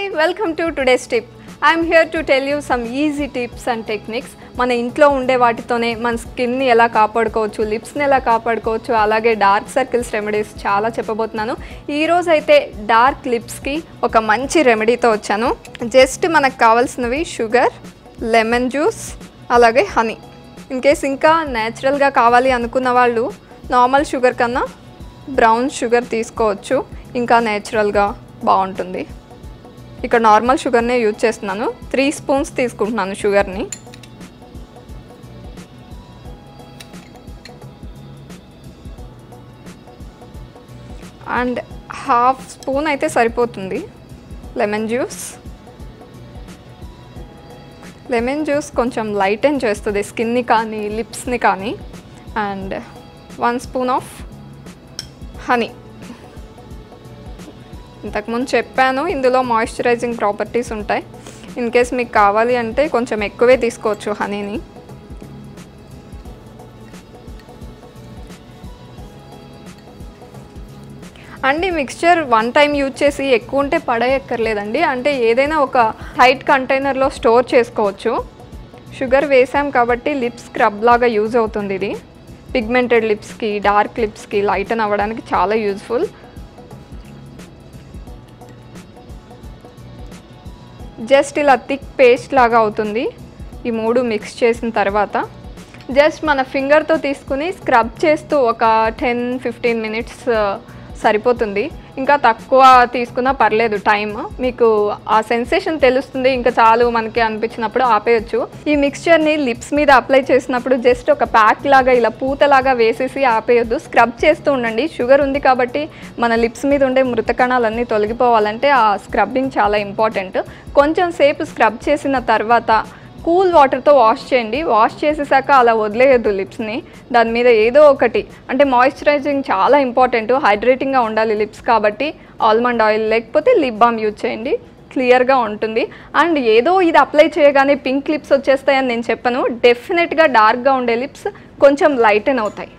welcome to today's tip I'm here to tell you some easy tips and techniques మన ఇంట్లో ఉండే వాటితోనే మన స్కిన్ని ఎలా కాపాడుకోవచ్చు లిప్స్ని ఎలా కాపాడుకోవచ్చు అలాగే డార్క్ సర్కిల్స్ రెమెడీస్ చాలా చెప్పబోతున్నాను ఈరోజు అయితే డార్క్ లిప్స్కి ఒక మంచి రెమెడీతో వచ్చాను జస్ట్ మనకు కావాల్సినవి షుగర్ లెమన్ జ్యూస్ అలాగే హనీ ఇన్ కేస్ ఇంకా న్యాచురల్గా కావాలి అనుకున్న వాళ్ళు నార్మల్ షుగర్ కన్నా బ్రౌన్ షుగర్ తీసుకోవచ్చు ఇంకా నేచురల్గా బాగుంటుంది ఇక్కడ నార్మల్ షుగర్నే యూజ్ చేస్తున్నాను త్రీ స్పూన్స్ తీసుకుంటున్నాను షుగర్ని అండ్ హాఫ్ స్పూన్ అయితే సరిపోతుంది లెమన్ జ్యూస్ లెమన్ జ్యూస్ కొంచెం లైటెన్ చేస్తుంది స్కిన్ని కానీ లిప్స్ని కానీ and one spoon of honey ఇంతకుముందు చెప్పాను ఇందులో మాయిశ్చరైజింగ్ ప్రాపర్టీస్ ఉంటాయి ఇన్ కేస్ మీకు కావాలి అంటే కొంచెం ఎక్కువే తీసుకోవచ్చు హనీని అండ్ ఈ మిక్స్చర్ వన్ టైం యూజ్ చేసి ఎక్కువ ఉంటే పడేయక్కర్లేదండి అంటే ఏదైనా ఒక హైట్ కంటైనర్లో స్టోర్ చేసుకోవచ్చు షుగర్ వేసాం కాబట్టి లిప్స్ స్క్రబ్ లాగా యూజ్ అవుతుంది ఇది పిగ్మెంటెడ్ లిప్స్కి డార్క్ లిప్స్కి లైటన్ అవ్వడానికి చాలా యూజ్ఫుల్ జస్ట్ ఇలా థిక్ పేస్ట్ లాగా అవుతుంది ఈ మూడు మిక్స్ చేసిన తర్వాత జస్ట్ మన ఫింగర్తో తీసుకుని స్క్రబ్ చేస్తూ ఒక టెన్ ఫిఫ్టీన్ మినిట్స్ సరిపోతుంది ఇంకా తక్కువ తీసుకున్నా పర్లేదు టైం మీకు ఆ సెన్సేషన్ తెలుస్తుంది ఇంకా చాలు మనకి అనిపించినప్పుడు ఆపేయచ్చు ఈ మిక్స్చర్ని లిప్స్ మీద అప్లై చేసినప్పుడు జస్ట్ ఒక ప్యాక్ లాగా ఇలా పూతలాగా వేసేసి ఆపేయొద్దు స్క్రబ్ చేస్తూ ఉండండి షుగర్ ఉంది కాబట్టి మన లిప్స్ మీద ఉండే మృత కణాలన్నీ తొలగిపోవాలంటే ఆ స్క్రబ్బింగ్ చాలా ఇంపార్టెంట్ కొంచెం సేపు స్క్రబ్ చేసిన తర్వాత కూల్ వాటర్తో వాష్ చేయండి వాష్ చేసేసాక అలా వదిలేయద్దు లిప్స్ని దాని మీద ఏదో ఒకటి అంటే మాయిశ్చరైజింగ్ చాలా ఇంపార్టెంట్ హైడ్రేటింగ్గా ఉండాలి లిప్స్ కాబట్టి ఆల్మండ్ ఆయిల్ లేకపోతే లిప్ బామ్ యూజ్ చేయండి క్లియర్గా ఉంటుంది అండ్ ఏదో ఇది అప్లై చేయగానే పింక్ లిప్స్ వచ్చేస్తాయని నేను చెప్పను డెఫినెట్గా డార్క్గా ఉండే లిప్స్ కొంచెం లైటెన్ అవుతాయి